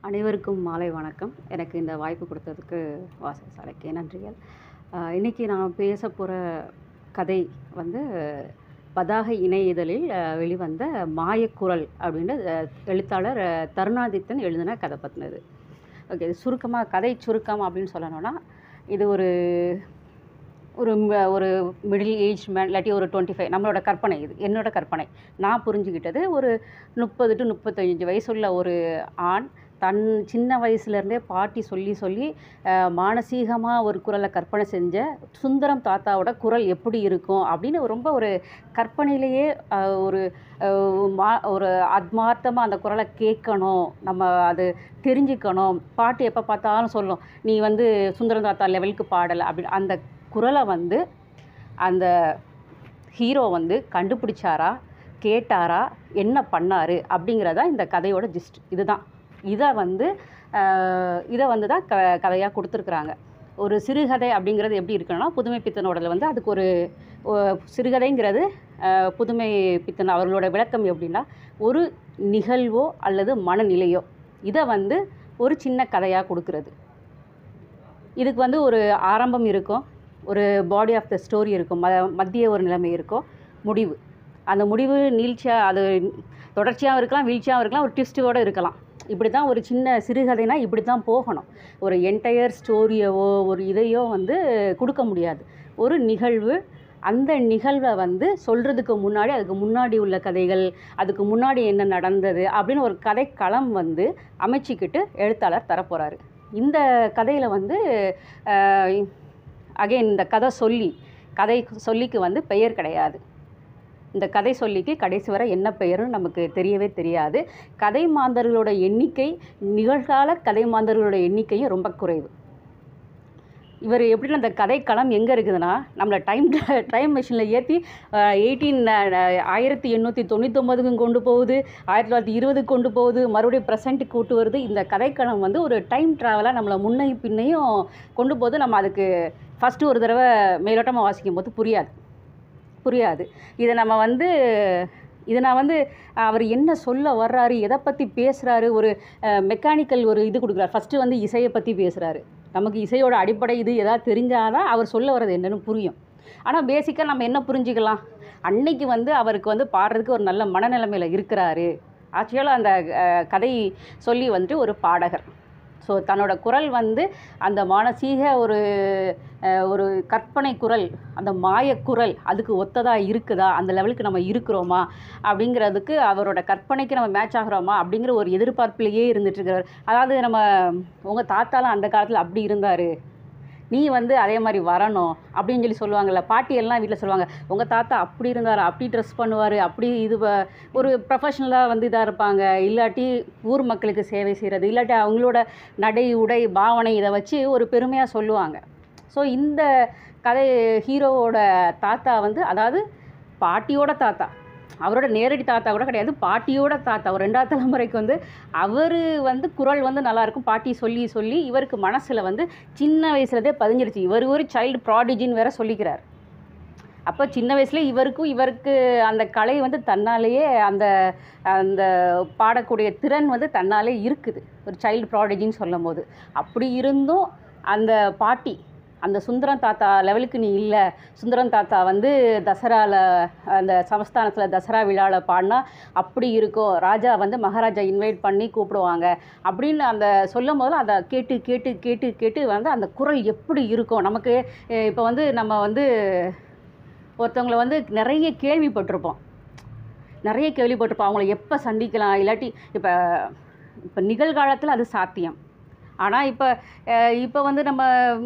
அனைவருக்கும் மாலை வணக்கம் எனக்கு இந்த வாய்ப்பு கொடுத்ததுக்கு வாசல் சாலைக்கு நன்றிகள் ஆஹ் இன்னைக்கு நான் பேச போகிற கதை வந்து பதாகை இணை இதழில் ஆஹ் வெளிவந்த மாயக்குரல் அப்படின்னு ஆஹ் எழுத்தாளர் ஆஹ் தருணாதித்தன் எழுதின கதை பற்றினது ஓகே சுருக்கமாக கதை சுருக்கம் அப்படின்னு சொல்லணும்னா இது ஒரு ஒரு ம- ஒரு மிடில் ஏஜ் மேன் இல்லாட்டி ஒரு டுவெண்ட்டி ஃபைவ் நம்மளோட கற்பனை இது என்னோட கற்பனை நான் புரிஞ்சுக்கிட்டது ஒரு முப்பது டு முப்பத்தஞ்சு வயசுள்ள ஒரு ஆண் தன் சின்ன வயசுலேருந்தே பாட்டி சொல்லி சொல்லி மானசீகமாக ஒரு குரலை கற்பனை செஞ்ச சுந்தரம் தாத்தாவோட குரல் எப்படி இருக்கும் அப்படின்னு ரொம்ப ஒரு கற்பனையிலேயே அஹ், ஒரு அஹ், மா ஒரு ஆத்மார்த்தமாக அந்த குரலை கேட்கணும் நம்ம அது தெரிஞ்சுக்கணும் பாட்டு எப்போ பார்த்தாலும் சொல்லும் நீ வந்து சுந்தரம் தாத்தா லெவலுக்கு பாடலை அப்படி அந்த குரலை வந்து அந்த ஹீரோ வந்து கண்டுபிடிச்சாரா கேட்டாரா என்ன பண்ணாரு அப்படிங்கிறதா இந்த கதையோட ஜிஸ்ட் இதுதான் இதை வந்து ஆஹ், இதை வந்து தான் க கதையாக கொடுத்துருக்குறாங்க ஒரு சிறுகதை அப்படிங்கிறது எப்படி இருக்குன்னா புதுமை பித்தனோடல வந்து அதுக்கு ஒரு ஒ- சிறுகதைங்கிறது ஆஹ், புதுமை பித்தன் அவர்களோட விளக்கம் எப்படின்னா ஒரு நிகழ்வோ அல்லது மனநிலையோ இதை வந்து ஒரு சின்ன கதையாக கொடுக்கறது இதுக்கு வந்து ஒரு ஆரம்பம் இருக்கும் ஒரு பாடி ஆஃப் த ஸ்டோரி இருக்கும் ம மத்திய ஒரு நிலைமை இருக்கும் முடிவு அந்த முடிவு நீழ்ச்சியாக அது தொடர்ச்சியாகவும் இருக்கலாம் வீழ்ச்சியாகவும் இருக்கலாம் ஒரு ட்விஸ்ட்டோடு இருக்கலாம் இப்படி தான் ஒரு சின்ன சிறுகதைனா இப்படி தான் போகணும் ஒரு என்டையர் ஸ்டோரியவோ ஒரு இதையோ வந்து கொடுக்க முடியாது ஒரு நிகழ்வு அந்த நிகழ்வை வந்து சொல்கிறதுக்கு முன்னாடி அதுக்கு முன்னாடி உள்ள கதைகள் அதுக்கு முன்னாடி என்ன நடந்தது அப்படின்னு ஒரு கதைக்களம் வந்து அமைச்சிக்கிட்டு எழுத்தாளர் தரப்போகிறாரு இந்த கதையில் வந்து அகைன் இந்த கதை சொல்லி கதை சொல்லிக்கு வந்து பெயர் கிடையாது இந்த கதை சொல்லிக்கு கடைசி வரை என்ன பெயர்னு நமக்கு தெரியவே தெரியாது கதை மாந்தர்களோட எண்ணிக்கை நிகழ்கால கதை மாந்தர்களோட எண்ணிக்கையும் ரொம்ப குறைவு இவர் எப்படின்னா அந்த கதைக்களம் எங்கே இருக்குதுன்னா நம்மளை டைம் டைம் மிஷினில் ஏற்றி எயிட்டீன் ஆயிரத்தி எண்ணூற்றி தொண்ணூத்தொம்பதுக்கும் கொண்டு போகுது ஆயிரத்தி தொள்ளாயிரத்தி இருபதுக்கு கொண்டு போகுது மறுபடியும் ப்ரெசண்ட்டுக்கு கூட்டு வருது இந்த கதைக்களம் வந்து ஒரு டைம் ட்ராவலாக நம்மளை முன்னையும் பின்னையும் கொண்டு போகுது நம்ம அதுக்கு ஃபஸ்ட்டு ஒரு தடவை மேலோட்டமாக வாசிக்கும் போது புரியாது புரியாது இதை நம்ம வந்து இதை நான் வந்து அவர் என்ன சொல்ல வர்றாரு எதை பற்றி பேசுகிறாரு ஒரு மெக்கானிக்கல் ஒரு இது கொடுக்குறாரு ஃபஸ்ட்டு வந்து இசையை பற்றி பேசுகிறாரு நமக்கு இசையோட அடிப்படை இது எதாவது தெரிஞ்சாதான் அவர் சொல்ல வர்றது என்னன்னு புரியும் ஆனால் பேசிக்காக நம்ம என்ன புரிஞ்சுக்கலாம் அன்னைக்கு வந்து அவருக்கு வந்து பாடுறதுக்கு ஒரு நல்ல மனநிலைமையில் இருக்கிறாரு ஆக்சுவலாக அந்த அஹ், கதை சொல்லி வந்துட்டு ஒரு பாடகர் ஸோ தன்னோட குரல் வந்து அந்த மானசீக ஒரு அஹ், ஒரு கற்பனை குரல் அந்த மாயக்குரல் அதுக்கு ஒத்ததாக இருக்குதா அந்த லெவலுக்கு நம்ம இருக்கிறோமா அப்படிங்கிறதுக்கு அவரோட கற்பனைக்கு நம்ம மேட்ச் ஆகுறோமா அப்படிங்கிற ஒரு எதிர்பார்ப்பிலேயே இருந்துட்டு இருக்கிறார் அதாவது நம்ம உங்கள் தாத்தாலாம் அந்த காலத்தில் அப்படி இருந்தார் நீ வந்து அதே மாதிரி வரணும் அப்படின்னு சொல்லி சொல்லுவாங்கல்ல பாட்டி எல்லாம் வீட்டில் சொல்லுவாங்க உங்கள் தாத்தா அப்படி இருந்தார் அப்படி ட்ரெஸ் பண்ணுவார் அப்படி இது ப- ஒரு ப்ரொஃபஷ்னலாக வந்து இதாக இருப்பாங்க இல்லாட்டி ஊர் மக்களுக்கு சேவை செய்கிறது இல்லாட்டி அவங்களோட நடை உடை பாவனை இதை வச்சு ஒரு பெருமையாக சொல்லுவாங்க ஸோ இந்த கதை ஹீரோவோட தாத்தா வந்து அதாவது பாட்டியோட தாத்தா அவரோட நேரடி தாத்தா கூட கிடையாது பாட்டியோட தாத்தா ஒரு ரெண்டாவது தலைமுறைக்கு வந்து அவர் வந்து குரல் வந்து நல்லாயிருக்கும் பாட்டி சொல்லி சொல்லி இவருக்கு மனசில் வந்து சின்ன வயசுலதே பதிஞ்சிருச்சு இவர் ஒரு சைல்டு ப்ராடிஜின்னு வேற சொல்லிக்கிறார் அப்போ சின்ன வயசுல இவருக்கும் இவருக்கு அந்த கலை வந்து தன்னாலேயே அந்த அந்த பாடக்கூடிய திறன் வந்து தன்னாலே இருக்குது ஒரு சைல்டு ப்ராடிஜின்னு சொல்லும் போது அப்படி இருந்தும் அந்த பாட்டி அந்த சுந்தரம் தாத்தா லெவலுக்கு நீ இல்லை சுந்தரம் தாத்தா வந்து தசராவில் அந்த சமஸ்தானத்தில் தசரா விழாவில் பாடினா அப்படி இருக்கும் ராஜா வந்து மகாராஜா இன்வைட் பண்ணி கூப்பிடுவாங்க அப்படின்னு அந்த சொல்லும் போது அதை கேட்டு கேட்டு கேட்டு கேட்டு வந்து அந்த குரல் எப்படி இருக்கும் நமக்கு இப்போ வந்து நம்ம வந்து ஒருத்தவங்கள வந்து நிறைய கேள்விப்பட்டிருப்போம் நிறைய கேள்விப்பட்டிருப்போம் அவங்கள எப்போ சந்திக்கலாம் இல்லாட்டி இப்போ இப்போ நிகழ்காலத்தில் அது சாத்தியம் ஆனால் இப்போ இப்போ வந்து நம்ம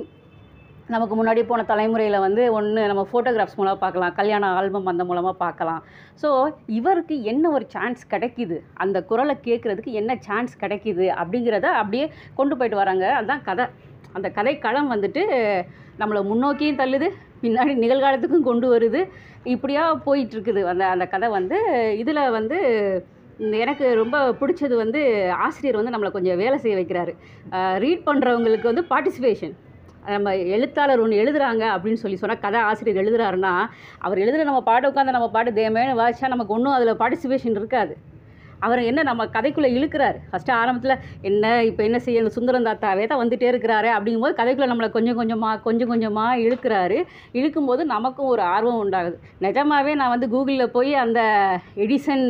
நமக்கு முன்னாடி போன தலைமுறையில் வந்து ஒன்று நம்ம ஃபோட்டோகிராஃப்ஸ் மூலமாக பார்க்கலாம் கல்யாண ஆல்பம் அந்த மூலமாக பார்க்கலாம் ஸோ இவருக்கு என்ன ஒரு சான்ஸ் கிடைக்குது அந்த குரலை கேட்குறதுக்கு என்ன சான்ஸ் கிடைக்குது அப்படிங்கிறத அப்படியே கொண்டு போயிட்டு வராங்க அதுதான் கதை அந்த கதை களம் வந்துட்டு நம்மளை முன்னோக்கியும் தள்ளுது பின்னாடி நிகழ்காலத்துக்கும் கொண்டு வருது இப்படியா போயிட்டு இருக்குது அந்த அந்த கதை வந்து இதில் வந்து ம், எனக்கு ரொம்ப பிடிச்சது வந்து ஆசிரியர் வந்து நம்மளை கொஞ்சம் வேலை செய்ய வைக்கிறாரு ரீட் பண்ணுறவங்களுக்கு வந்து பார்ட்டிசிபேஷன் நம்ம எழுத்தாளர் ஒன்று எழுதுறாங்க அப்படின்னு சொல்லி சொன்னால் கதை ஆசிரியர் எழுதுறாருன்னா அவர் எழுதுகிற நம்ம பாட்டு உட்காந்து நம்ம பாட்டு தேமேன்னு வாசிச்சா நமக்கு ஒன்றும் அதில் பார்ட்டிசிபேஷன் இருக்காது அவர் என்ன நம்ம கதைக்குள்ளே இழுக்கிறாரு ஃபஸ்ட்டு ஆரம்பத்தில் என்ன இப்போ என்ன செய்ய இந்த சுந்தரம் தாத்தாவே தான் வந்துட்டே இருக்கிறாரு அப்படிங்கும்போது கதைக்குள்ளே நம்மளை கொஞ்சம் கொஞ்சமாக கொஞ்சம் கொஞ்சமாக இழுக்கிறாரு இழுக்கும்போது நமக்கும் ஒரு ஆர்வம் உண்டாகுது நிஜமாவே நான் வந்து கூகுளில் போய் அந்த எடிசன்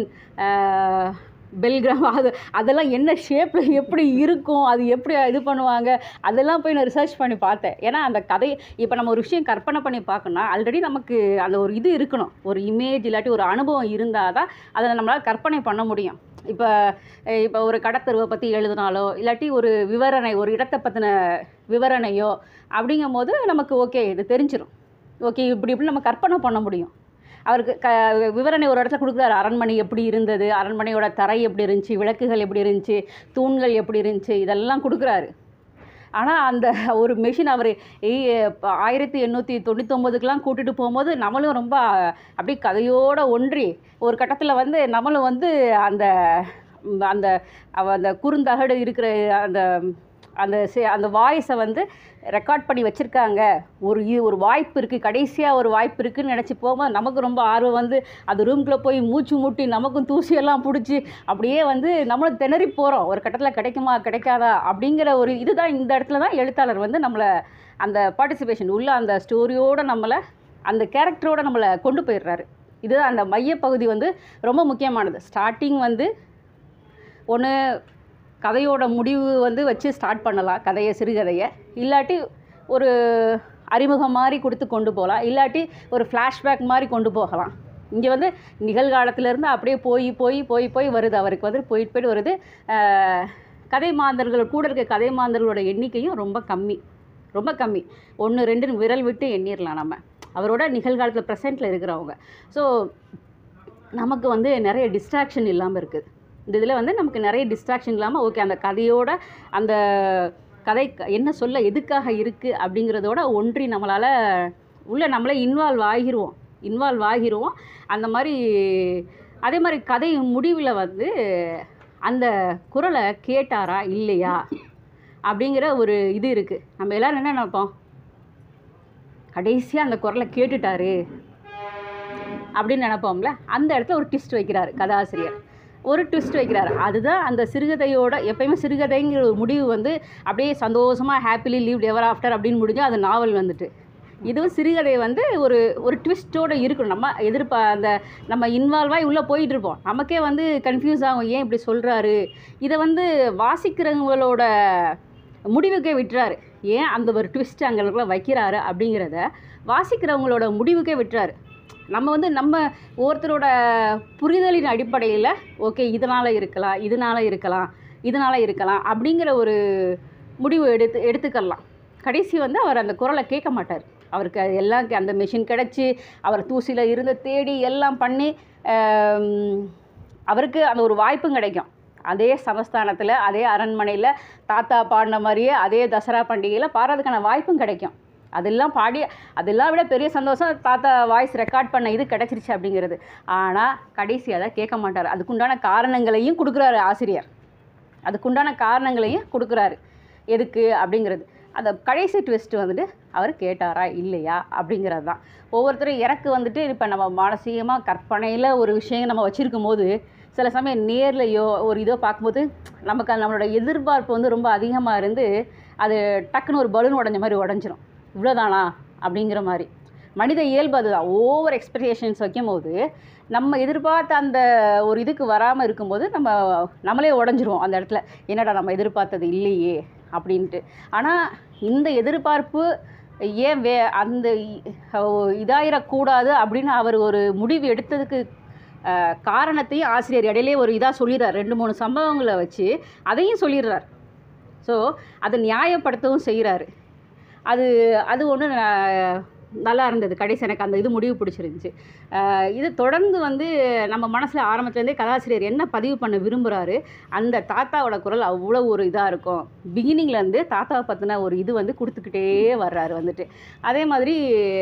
பெல்கிராம் அது அதெல்லாம் என்ன ஷேப்பில் எப்படி இருக்கும் அது எப்படி இது பண்ணுவாங்க அதெல்லாம் போய் நான் ரிசர்ச் பண்ணி பார்த்தேன் ஏன்னா அந்த கதை இப்போ நம்ம ஒரு விஷயம் கற்பனை பண்ணி பார்க்கணும்னா ஆல்ரெடி நமக்கு அந்த ஒரு இது இருக்கணும் ஒரு இமேஜ் இல்லாட்டி ஒரு அனுபவம் இருந்தால் தான் அதை நம்மளால் கற்பனை பண்ண முடியும் இப்போ இப்போ ஒரு கடத்தருவை பற்றி எழுதினாலோ இல்லாட்டி ஒரு விவரணை ஒரு இடத்தை பற்றின விவரணையோ அப்படிங்கும் போது நமக்கு ஓகே இது தெரிஞ்சிடும் ஓகே இப்படி இப்படி நம்ம கற்பனை பண்ண முடியும் அவருக்கு க விவரணை ஒரு இடத்துல கொடுக்குறாரு அரண்மனை எப்படி இருந்தது அரண்மனையோட தரை எப்படி இருந்துச்சு விளக்குகள் எப்படி இருந்துச்சு தூண்கள் எப்படி இருந்துச்சு இதெல்லாம் கொடுக்குறாரு ஆனால் அந்த ஒரு மெஷின் அவர் ஆயிரத்தி எண்ணூற்றி தொண்ணூத்தொம்பதுக்கெலாம் கூட்டிகிட்டு போகும்போது நம்மளும் ரொம்ப அப்படியே கதையோடு ஒன்றி ஒரு கட்டத்தில் வந்து நம்மளும் வந்து அந்த ம், அந்த அவ- அந்த குறுந்தகடு இருக்கிற அந்த அந்த சே அந்த வாய்ஸை வந்து ரெக்கார்ட் பண்ணி வச்சுருக்காங்க ஒரு இது ஒரு வாய்ப்பு இருக்குது கடைசியாக ஒரு வாய்ப்பு இருக்குன்னு நினச்சி போகும்போது நமக்கு ரொம்ப ஆர்வம் வந்து அது ரூம்குள்ளே போய் மூச்சு முட்டி நமக்கும் தூசியெல்லாம் பிடிச்சி அப்படியே வந்து நம்மளும் திணறி போகிறோம் ஒரு கட்டத்தில் கிடைக்குமா கிடைக்காதா அப்படிங்கிற ஒரு இதுதான் இந்த இடத்துல தான் எழுத்தாளர் வந்து நம்மளை அந்த பார்ட்டிசிபேஷன் உள்ள அந்த ஸ்டோரியோடு நம்மளை அந்த கேரக்டரோட நம்மளை கொண்டு போயிடுறாரு இதுதான் அந்த மையப்பகுதி வந்து ரொம்ப முக்கியமானது ஸ்டார்டிங் வந்து ஒன்று கதையோட முடிவு வந்து வச்சு ஸ்டார்ட் பண்ணலாம் கதையை சிறுகதையை இல்லாட்டி ஒரு அறிமுகம் மாதிரி கொடுத்து கொண்டு போகலாம் இல்லாட்டி ஒரு ஃப்ளாஷ்பேக் மாதிரி கொண்டு போகலாம் இங்கே வந்து நிகழ்காலத்திலேருந்து அப்படியே போய் போய் போய் போய் வருது அவருக்கு வந்து போயிட்டு போயிட்டு வருது அஹ், கதை மாந்தர்கள் கூட இருக்க கதை மாந்தர்களோட எண்ணிக்கையும் ரொம்ப கம்மி ரொம்ப கம்மி ஒன்று ரெண்டுன்னு விரல் விட்டு எண்ணிடலாம் நம்ம அவரோட நிகழ்காலத்தில் ப்ரெசென்ட்டில் இருக்கிறவங்க ஸோ நமக்கு வந்து நிறைய டிஸ்ட்ராக்ஷன் இல்லாமல் இருக்குது இந்த இதில் வந்து நமக்கு நிறைய டிஸ்ட்ராக்ஷன் இல்லாமல் ஓகே அந்த கதையோட அந்த கதை க- என்ன சொல்ல எதுக்காக இருக்குது அப்படிங்கிறதோட ஒன்றி நம்மளால் உள்ள நம்மளே இன்வால்வ் ஆகிருவோம் இன்வால்வ் ஆகிருவோம் அந்த மாதிரி அதே மாதிரி கதை முடிவில் வந்து அந்த குரலை கேட்டாரா இல்லையா அப்படிங்கிற ஒரு இது இருக்குது நம்ம எல்லாரும் என்ன நினைப்போம் கடைசியாக அந்த குரலை கேட்டுட்டாரு அப்படின்னு நினைப்போம்ல அந்த இடத்துல ஒரு ட்விஸ்ட் வைக்கிறாரு கதாசிரியர் ஒரு ட்விஸ்ட் வைக்கிறாரு அதுதான் அந்த சிறுகதையோட எப்பயுமே சிறுகதைங்கிற ஒரு முடிவு வந்து அப்படியே சந்தோஷமாக ஹாப்பிலி லீவ் எவர் ஆஃப்டர் அப்படின்னு முடிஞ்சு அது நாவல் வந்துட்டு இதுவும் சிறுகதை வந்து ஒரு ஒரு ட்விஸ்ட்டோட இருக்கணும் நம்ம எதிர்ப்பா அந்த நம்ம இன்வால்வாகி உள்ளே போயிட்டு இருப்போம் நமக்கே வந்து கன்ஃபியூஸ் ஆகும் ஏன் இப்படி சொல்கிறாரு இதை வந்து வாசிக்கிறவங்களோட முடிவுக்கே விட்டுறாரு ஏன் அந்த ஒரு ட்விஸ்ட் அங்களுக்குள்ள வைக்கிறாரு அப்படிங்கிறத வாசிக்கிறவங்களோட முடிவுக்கே விட்டுறாரு நம்ம வந்து நம்ம ஒவ்வொருத்தரோட புரிதலின் அடிப்படையில் ஓகே இதனால் இருக்கலாம் இதனால் இருக்கலாம் இதனால் இருக்கலாம் அப்படிங்கிற ஒரு முடிவு எடுத்து எடுத்துக்கலாம் கடைசி வந்து அவர் அந்த குரலை கேட்க மாட்டார் அவருக்கு அது எல்லாம் கே- அந்த மிஷின் கிடச்சி அவர் தூசியில் இருந்து தேடி எல்லாம் பண்ணி ஆம், அவருக்கு அந்த ஒரு வாய்ப்பும் கிடைக்கும் அதே சமஸ்தானத்தில் அதே அரண்மனையில் தாத்தா பாடின மாதிரியே அதே தசரா பண்டிகையில் பாடுறதுக்கான வாய்ப்பும் கிடைக்கும் அதெல்லாம் பாடி அதெல்லாம் விட பெரிய சந்தோஷம் தாத்தா வாய்ஸ் ரெக்கார்ட் பண்ண இது கிடச்சிருச்சு அப்படிங்கிறது ஆனால் கடைசியாக அதை கேட்க மாட்டார் அதுக்குண்டான காரணங்களையும் கொடுக்குறாரு ஆசிரியர் அதுக்குண்டான காரணங்களையும் கொடுக்குறாரு எதுக்கு அப்படிங்கிறது அந்த கடைசி ட்விஸ்ட் வந்துட்டு அவர் கேட்டாரா இல்லையா அப்படிங்கிறது தான் ஒவ்வொருத்தரும் எனக்கு வந்துட்டு இப்போ நம்ம மானசீகமாக கற்பனையில் ஒரு விஷயம் நம்ம வச்சுருக்கும் போது சில சமயம் நேர்லையோ ஒரு இதோ பார்க்கும்போது நமக்கு அது நம்மளோட எதிர்பார்ப்பு வந்து ரொம்ப அதிகமாக இருந்து அது டக்குன்னு ஒரு பலூன் உடஞ்ச மாதிரி உடஞ்சிரும் இவ்வளோதானா அப்படிங்கிற மாதிரி மனித இயல்பு அதுதான் ஓவர் எக்ஸ்பெக்டேஷன்ஸ் வைக்கும் போது நம்ம எதிர்பார்த்த அந்த ஒரு இதுக்கு வராமல் இருக்கும்போது நம்ம நம்மளே உடஞ்சிருவோம் அந்த இடத்துல என்னடா நம்ம எதிர்பார்த்தது இல்லையே அப்படின்ட்டு ஆனால் இந்த எதிர்பார்ப்பு ஏன் வே அந்த இ- ஓ- இதாயிடக்கூடாது அப்படின்னு அவர் ஒரு முடிவு எடுத்ததுக்கு அஹ், காரணத்தையும் ஆசிரியர் இடையிலே ஒரு இதாக சொல்லிடுறார் ரெண்டு மூணு சம்பவங்களை வச்சு அதையும் சொல்லிடுறார் ஸோ அதை நியாயப்படுத்தவும் செய்கிறாரு அது அது ஒன்று நல்லா இருந்தது கடைசி எனக்கு அந்த இது முடிவு பிடிச்சிருந்துச்சு அஹ் இது தொடர்ந்து வந்து நம்ம மனசில் ஆரம்பத்துலேருந்தே கதாசிரியர் என்ன பதிவு பண்ண விரும்புகிறாரு அந்த தாத்தாவோட குரல் அவ்வளோ ஒரு இதாக இருக்கும் பிகினிங்லேருந்து தாத்தாவை பற்றின ஒரு இது வந்து கொடுத்துக்கிட்டே வர்றாரு வந்துட்டு அதே மாதிரி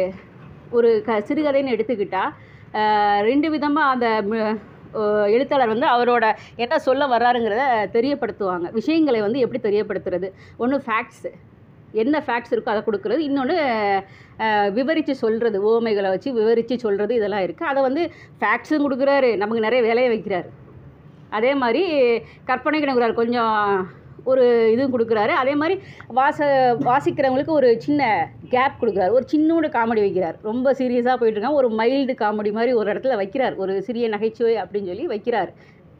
ஒரு க சிறுகதைன்னு எடுத்துக்கிட்டால் ரெண்டு விதமாக அந்த ம- அஹ் எழுத்தாளர் வந்து அவரோட என்ன சொல்ல வர்றாருங்கிறத தெரியப்படுத்துவாங்க விஷயங்களை வந்து எப்படி தெரியப்படுத்துறது ஒன்று ஃபேக்ட்ஸு என்ன ஃபேக்ட்ஸ் இருக்கோ அதை கொடுக்குறது இன்னொன்று விவரித்து சொல்கிறது ஓமைகளை வச்சு விவரித்து சொல்கிறது இதெல்லாம் இருக்குது அதை வந்து ஃபேக்ட்ஸும் கொடுக்குறாரு நமக்கு நிறைய வேலையை வைக்கிறாரு அதே மாதிரி கற்பனைக்கு என்ன கொடுக்குறாரு கொஞ்சம் ஒரு இதுவும் கொடுக்குறாரு அதே மாதிரி வாச வாசிக்கிறவங்களுக்கு ஒரு சின்ன கேப் கொடுக்குறாரு ஒரு சின்னோண்டு காமெடி வைக்கிறார் ரொம்ப சீரியஸாக போயிட்டுருக்காங்க ஒரு மைல்டு காமெடி மாதிரி ஒரு இடத்துல வைக்கிறார் ஒரு சிறிய நகைச்சுவை அப்படின்னு சொல்லி வைக்கிறார்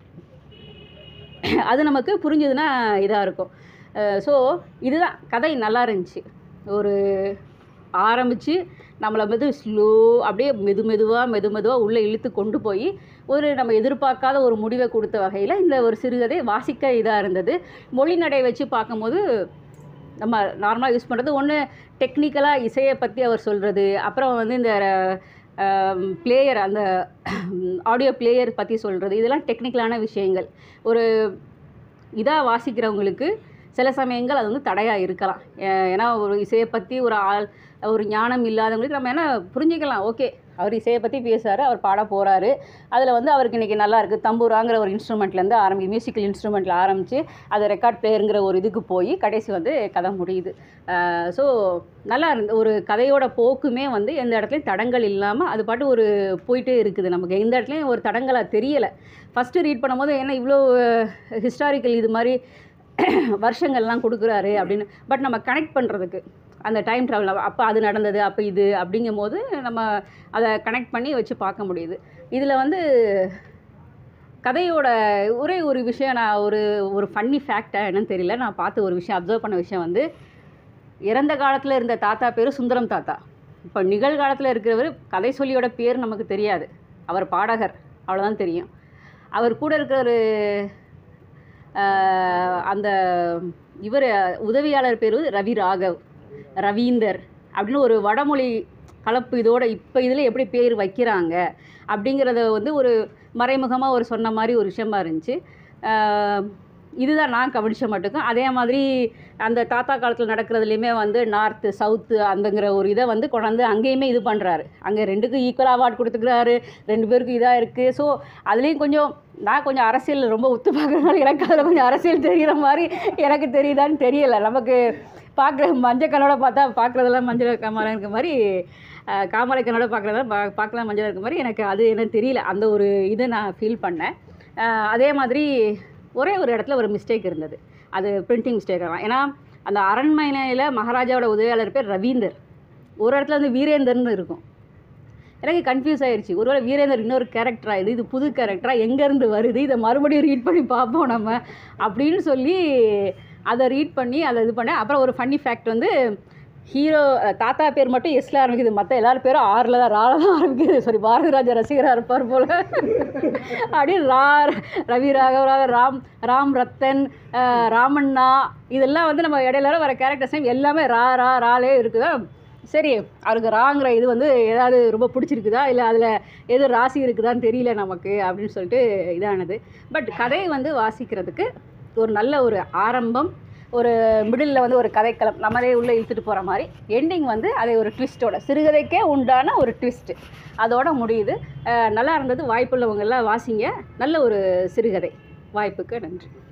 அது நமக்கு புரிஞ்சுதுன்னா இதாக இருக்கும் ஸோ இதுதான் கதை நல்லா இருந்துச்சு ஒரு ஆரம்பித்து நம்மளை வந்து ஸ்லோ அப்படியே மெது மெதுவாக மெது மெதுவாக உள்ளே இழுத்து கொண்டு போய் ஒரு நம்ம எதிர்பார்க்காத ஒரு முடிவை கொடுத்த வகையில் இந்த ஒரு சிறுகதை வாசிக்க இதாக இருந்தது மொழி நடை வச்சு பார்க்கும்போது நம்ம நார்மலாக யூஸ் பண்ணுறது ஒன்று டெக்னிக்கலாக இசையை பற்றி அவர் சொல்கிறது அப்புறம் வந்து இந்த பிளேயர் அந்த ஆடியோ பிளேயர் பற்றி சொல்கிறது இதெல்லாம் டெக்னிக்கலான விஷயங்கள் ஒரு இதாக வாசிக்கிறவங்களுக்கு சில சமயங்கள் அது வந்து தடையாக இருக்கலாம் ஏ- ஏன்னா ஒரு இசையை பற்றி ஒரு ஆள் ஒரு ஞானம் இல்லாதவங்களுக்கு நம்ம என்ன புரிஞ்சுக்கலாம் ஓகே அவர் இசையை பற்றி பேசுகிறாரு அவர் பாட போகிறாரு அதில் வந்து அவருக்கு இன்றைக்கி நல்லா இருக்குது தம்பூராங்கிற ஒரு இன்ஸ்ட்ருமெண்ட்லேருந்து ஆரம்பி மியூசிக்கல் இன்ஸ்ட்ருமெண்ட்டில் ஆரம்பித்து அது ரெக்கார்ட் பிளேயருங்கிற ஒரு இதுக்கு போய் கடைசி வந்து கதை முடியுது ஸோ நல்லா இருந்து ஒரு கதையோட போக்குமே வந்து எந்த இடத்துலையும் தடங்கள் இல்லாமல் அது பாட்டு ஒரு போயிட்டே இருக்குது நமக்கு எந்த இடத்துலையும் ஒரு தடங்களாக தெரியலை ஃபஸ்ட்டு ரீட் பண்ணும்போது என்ன இவ்வளோ ஹிஸ்டாரிக்கல் இது மாதிரி வருஷங்கள்லாம் கொடுக்குறாரு அப்படின்னு பட் நம்ம கனெக்ட் பண்ணுறதுக்கு அந்த டைம் ட்ராவல் அப்போ அது நடந்தது அப்போ இது அப்படிங்கும் போது நம்ம அதை கனெக்ட் பண்ணி வச்சு பார்க்க முடியுது இதில் வந்து கதையோட ஒரே ஒரு விஷயம் நான் ஒரு ஒரு ஃபன்னி ஃபேக்டாக என்னன்னு தெரியல நான் பார்த்த ஒரு விஷயம் அப்சர்வ் பண்ண விஷயம் வந்து இறந்த காலத்தில் இருந்த தாத்தா பேர் சுந்தரம் தாத்தா இப்போ நிகழ்காலத்தில் இருக்கிறவர் கதை சொல்லியோட பேர் நமக்கு தெரியாது அவர் பாடகர் அவ்வளோதான் தெரியும் அவர் கூட இருக்கிற ஒரு ஆஹ், அந்த இவர் உதவியாளர் பேர் வந்து ரவி ராகவ் ரவீந்தர் அப்படின்னு ஒரு வடமொழி கலப்பு இதோட இப்போ இதில் எப்படி பேர் வைக்கிறாங்க அப்படிங்கிறத வந்து ஒரு மறைமுகமாக ஒரு சொன்ன மாதிரி ஒரு விஷயமா இருந்துச்சு ஆஹ், இதுதான் நான் கவனிச்ச மட்டுக்கும் அதே மாதிரி அந்த தாத்தா காலத்தில் நடக்கிறதுலையுமே வந்து நார்த்து சவுத்து அந்தங்கிற ஒரு இதை வந்து கொண்டாந்து அங்கேயுமே இது பண்ணுறாரு அங்கே ரெண்டுக்கும் ஈக்குவல் அவார்ட் கொடுத்துக்கிறாரு ரெண்டு பேருக்கும் இதாக இருக்குது ஸோ அதுலேயும் கொஞ்சம் நான் கொஞ்சம் அரசியல் ரொம்ப உத்து பார்க்குறதுனால எனக்கு அதில் கொஞ்சம் அரசியல் தெரிகிற மாதிரி எனக்கு தெரியுதான்னு தெரியலை நமக்கு பார்க்குற மஞ்சள் கண்ணோட பார்த்தா பார்க்குறதெல்லாம் மஞ்சள் காமரா இருக்க மாதிரி அஹ், காமரை கண்ணோட பார்க்குறதெல்லாம் பா பார்க்கலாம் மஞ்சள் இருக்க மாதிரி எனக்கு அது எனக்கு தெரியல அந்த ஒரு இதை நான் ஃபீல் பண்ணேன் அஹ், அதே மாதிரி ஒரே ஒரு இடத்துல ஒரு மிஸ்டேக் இருந்தது அது பிரிண்டிங் மிஸ்டேக் தான் ஏன்னா அந்த அரண்மனையில் மகாராஜாவோட உதவியாளர் பேர் ரவீந்தர் ஒரு இடத்துல வந்து வீரேந்தர்னு இருக்கும் எனக்கு கன்ஃபியூஸ் ஆயிடுச்சு ஒருவேளை வீரேந்தர் இன்னொரு கேரக்டரா இது இது புது கேரக்டரா எங்கேருந்து வருது இதை மறுபடியும் ரீட் பண்ணி பார்ப்போம் நம்ம அப்படின்னு சொல்லி அதை ரீட் பண்ணி அதை இது பண்ணேன் அப்புறம் ஒரு ஃபன்னி ஃபேக்ட் வந்து ஹீரோ தாத்தா பேர் மட்டும் எஸ்ல ஆரம்பிக்குது மற்ற எல்லாரும் பேரும் ஆறில் தான் ரால தான் ஆரம்பிக்குது சாரி பாரதி ராஜா ரசிகராக இருப்பார் போல் அப்படியே ரா ரவி ராகவராக ராம் ராம் ரத்தன் அஹ், ராமண்ணா இதெல்லாம் வந்து நம்ம இடையில வர கேரக்டர்ஸ் நேம் எல்லாமே ரா ரா ராலே இருக்குதா சரி அவருக்கு ராங்கிற இது வந்து ஏதாவது ரொம்ப பிடிச்சிருக்குதா இல்லை அதில் எது ராசி இருக்குதான்னு தெரியல நமக்கு அப்படின்னு சொல்லிட்டு இதானது பட் கதை வந்து வாசிக்கிறதுக்கு ஒரு நல்ல ஒரு ஆரம்பம் ஒரு மிடில் வந்து ஒரு கதைக்களம் நம்மளே உள்ளே இழுத்துட்டு போகிற மாதிரி எண்டிங் வந்து அதை ஒரு ட்விஸ்ட்டோட சிறுகதைக்கே உண்டான ஒரு ட்விஸ்ட்டு அதோட முடியுது அஹ் நல்லா இருந்தது வாய்ப்புள்ளவங்க எல்லாம் வாசிங்க நல்ல ஒரு சிறுகதை வாய்ப்புக்கு நன்றி